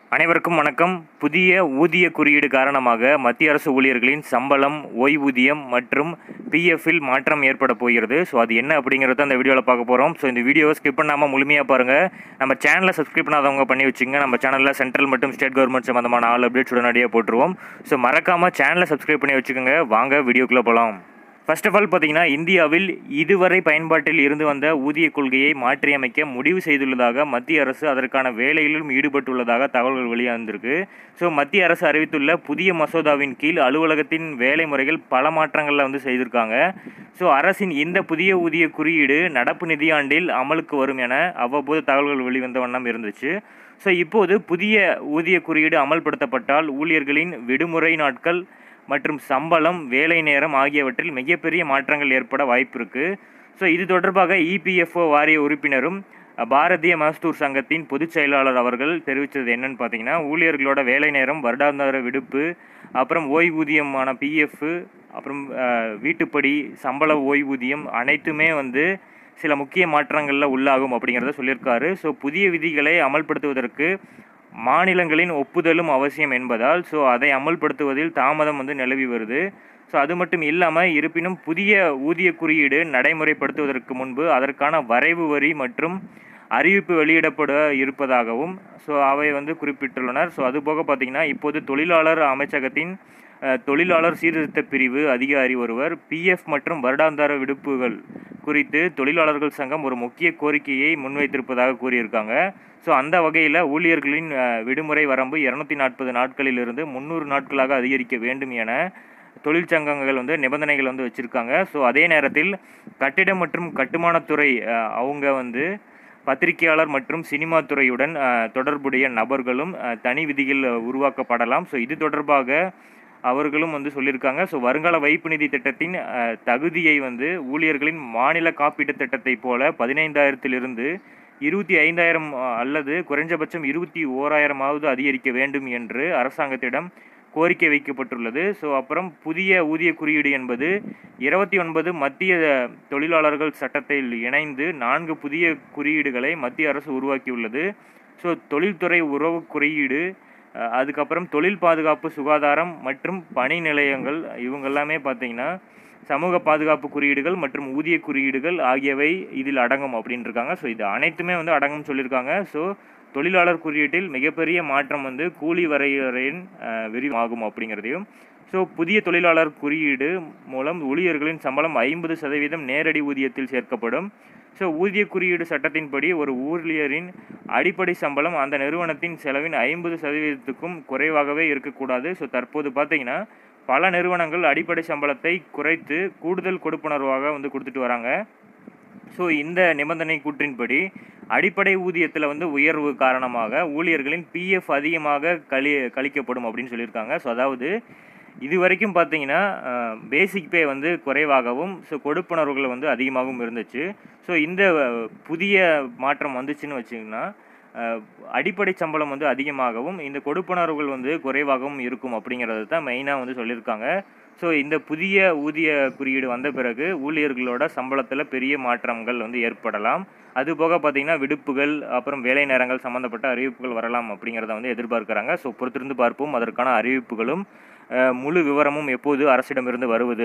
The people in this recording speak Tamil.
அனைவருக்கும் வணக்கம் புதிய ஊதிய குறியீடு காரணமாக மத்திய அரசு ஊழியர்களின் சம்பளம் ஓய்வூதியம் மற்றும் பிஎஃப்பில் மாற்றம் ஏற்பட போகிறது ஸோ அது என்ன அப்படிங்கிறத அந்த வீடியோவில் பார்க்க போகிறோம் ஸோ இந்த வீடியோவை ஸ்கிப் பண்ணாமல் முழுமையாக பாருங்கள் நம்ம சேனலை சப்ஸ்கிரைப் பண்ணாதவங்க பண்ணி வச்சுங்க நம்ம சேனலில் சென்ட்ரல் மற்றும் ஸ்டேட் கவர்மெண்ட் சம்மந்தமான ஆல் அப்டேட்ஸ் உடனடியாக போட்டுருவோம் ஸோ மறக்காமல் சேனலை சப்ஸ்கிரைப் பண்ணி வச்சுக்கோங்க வாங்க வீடியோக்குள்ளே போகலாம் ஃபர்ஸ்ட் ஆஃப் ஆல் பார்த்தீங்கன்னா இந்தியாவில் இதுவரை பயன்பாட்டில் இருந்து வந்த ஊதிய கொள்கையை மாற்றியமைக்க முடிவு செய்துள்ளதாக மத்திய அரசு அதற்கான வேலையிலும் ஈடுபட்டுள்ளதாக தகவல்கள் வெளியாந்திருக்கு ஸோ மத்திய அரசு அறிவித்துள்ள புதிய மசோதாவின் கீழ் அலுவலகத்தின் வேலை முறைகள் பல மாற்றங்களில் வந்து செய்திருக்காங்க ஸோ அரசின் இந்த புதிய ஊதிய குறியீடு நடப்பு நிதியாண்டில் அமலுக்கு வரும் என அவ்வப்போது தகவல்கள் வெளிவந்த வண்ணம் இருந்துச்சு ஸோ இப்போது புதிய ஊதிய குறியீடு அமல்படுத்தப்பட்டால் ஊழியர்களின் விடுமுறை நாட்கள் மற்றும் சம்பளம் வேலை நேரம் ஆகியவற்றில் மிகப்பெரிய மாற்றங்கள் ஏற்பட வாய்ப்பு இருக்கு ஸோ இது தொடர்பாக இபிஎஃப்ஓ வாரிய உறுப்பினரும் பாரதிய மஸ்தூர் சங்கத்தின் பொதுச் செயலாளர் அவர்கள் தெரிவித்தது என்னன்னு பார்த்தீங்கன்னா ஊழியர்களோட வேலை நேரம் வருடாந்திர விடுப்பு அப்புறம் ஓய்வூதியமான பிஎஃப் அப்புறம் அஹ், வீட்டுப்படி சம்பள ஓய்வூதியம் அனைத்துமே வந்து சில முக்கிய மாற்றங்களில் உள்ளாகும் அப்படிங்கிறத சொல்லியிருக்காரு ஸோ புதிய விதிகளை அமல்படுத்துவதற்கு மாநிலங்களின் ஒப்புதலும் அவசியம் என்பதால் ஸோ அதை அமல்படுத்துவதில் தாமதம் வந்து நிலவி வருது ஸோ அது மட்டும் இல்லாமல் இருப்பினும் புதிய ஊதிய குறியீடு நடைமுறைப்படுத்துவதற்கு முன்பு அதற்கான வரைவு வரி மற்றும் அறிவிப்பு வெளியிடப்பட இருப்பதாகவும் ஸோ அவை வந்து குறிப்பிட்டுள்ளனர் ஸோ அதுபோக பார்த்தீங்கன்னா இப்போது தொழிலாளர் அமைச்சகத்தின் அஹ், தொழிலாளர் சீர்திருத்த பிரிவு அதிகாரி ஒருவர் பிஎஃப் மற்றும் வருடாந்திர விடுப்புகள் குறித்து தொழிலாளர்கள் சங்கம் ஒரு முக்கிய கோரிக்கையை முன்வைத்திருப்பதாக கூறியிருக்காங்க ஸோ அந்த வகையில் ஊழியர்களின் அஹ், விடுமுறை வரம்பு இரநூத்தி நாற்பது நாட்களிலிருந்து முந்நூறு நாட்களாக அதிகரிக்க வேண்டும் என தொழிற்சங்கங்கள் வந்து நிபந்தனைகள் வந்து வச்சுருக்காங்க ஸோ அதே நேரத்தில் கட்டிடம் மற்றும் கட்டுமானத்துறை அஹ், அவங்க வந்து பத்திரிகையாளர் மற்றும் சினிமா துறையுடன் அஹ், தொடர்புடைய நபர்களும் அஹ், தனி விதிகள் அஹ், உருவாக்கப்படலாம் ஸோ இது தொடர்பாக அவர்களும் வந்து சொல்லியிருக்காங்க ஸோ வருங்கால வைப்பு நிதி திட்டத்தின் அஹ், தகுதியை வந்து ஊழியர்களின் மாநில காப்பீட்டு திட்டத்தை போல பதினைந்தாயிரத்திலிருந்து இருபத்தி ஐந்தாயிரம் அஹ், அல்லது குறைஞ்சபட்சம் இருபத்தி ஓராயிரமாவது அதிகரிக்க வேண்டும் என்று அரசாங்கத்திடம் கோரிக்கை வைக்கப்பட்டுள்ளது ஸோ அப்புறம் புதிய ஊதிய குறியீடு என்பது இருபத்தி ஒன்பது மத்திய தொழிலாளர்கள் சட்டத்தில் இணைந்து நான்கு புதிய குறியீடுகளை மத்திய அரசு உருவாக்கியுள்ளது ஸோ தொழில்துறை உறவு குறியீடு அஹ், அதுக்கப்புறம் தொழில் பாதுகாப்பு சுகாதாரம் மற்றும் பணி நிலையங்கள் இவங்க எல்லாமே பார்த்தீங்கன்னா சமூக பாதுகாப்பு குறியீடுகள் மற்றும் ஊதிய குறியீடுகள் ஆகியவை இதில் அடங்கும் அப்படின்னு இருக்காங்க ஸோ இது அனைத்துமே வந்து அடங்கும் சொல்லியிருக்காங்க ஸோ தொழிலாளர் குறியீட்டில் மிகப்பெரிய மாற்றம் வந்து கூலி வரையறையின் அஹ், விரிவாகும் அப்படிங்கிறதையும் ஸோ புதிய தொழிலாளர் குறியீடு மூலம் ஊழியர்களின் சம்பளம் ஐம்பது சதவீதம் நேரடி ஊதியத்தில் சேர்க்கப்படும் ஸோ ஊதிய குறியீடு சட்டத்தின்படி ஒரு ஊழியரின் அடிப்படை சம்பளம் அந்த நிறுவனத்தின் செலவின் ஐம்பது சதவீதத்துக்கும் குறைவாகவே இருக்கக்கூடாது ஸோ தற்போது பார்த்தீங்கன்னா பல நிறுவனங்கள் அடிப்படை சம்பளத்தை குறைத்து கூடுதல் கொடுப்பனர்வாக வந்து கொடுத்துட்டு வராங்க ஸோ இந்த நிபந்தனை கூற்றின்படி அடிப்படை ஊதியத்தில் வந்து உயர்வு காரணமாக ஊழியர்களின் பிஎஃப் அதிகமாக கழி கழிக்கப்படும் அப்படின்னு சொல்லியிருக்காங்க ஸோ அதாவது இது வரைக்கும் பார்த்தீங்கன்னா பேசிக் பே வந்து குறைவாகவும் ஸோ கொடுப்பனர்கள் வந்து அதிகமாகவும் இருந்துச்சு ஸோ இந்த அஹ், புதிய மாற்றம் வந்துச்சுன்னு வச்சிங்கன்னா அஹ், அடிப்படை சம்பளம் வந்து அதிகமாகவும் இந்த கொடுப்பனர்கள் வந்து குறைவாகவும் இருக்கும் அப்படிங்கிறது தான் மெயினாக வந்து சொல்லியிருக்காங்க ஸோ இந்த புதிய ஊதிய குறியீடு வந்த பிறகு ஊழியர்களோட சம்பளத்தில் பெரிய மாற்றங்கள் வந்து ஏற்படலாம் அது போக பார்த்தீங்கன்னா விடுப்புகள் அப்புறம் வேலை நேரங்கள் சம்மந்தப்பட்ட அறிவிப்புகள் வரலாம் அப்படிங்கிறத வந்து எதிர்பார்க்குறாங்க ஸோ பொறுத்திருந்து பார்ப்போம் அதற்கான அறிவிப்புகளும் அஹ், முழு விவரமும் எப்போது அரசிடமிருந்து வருவது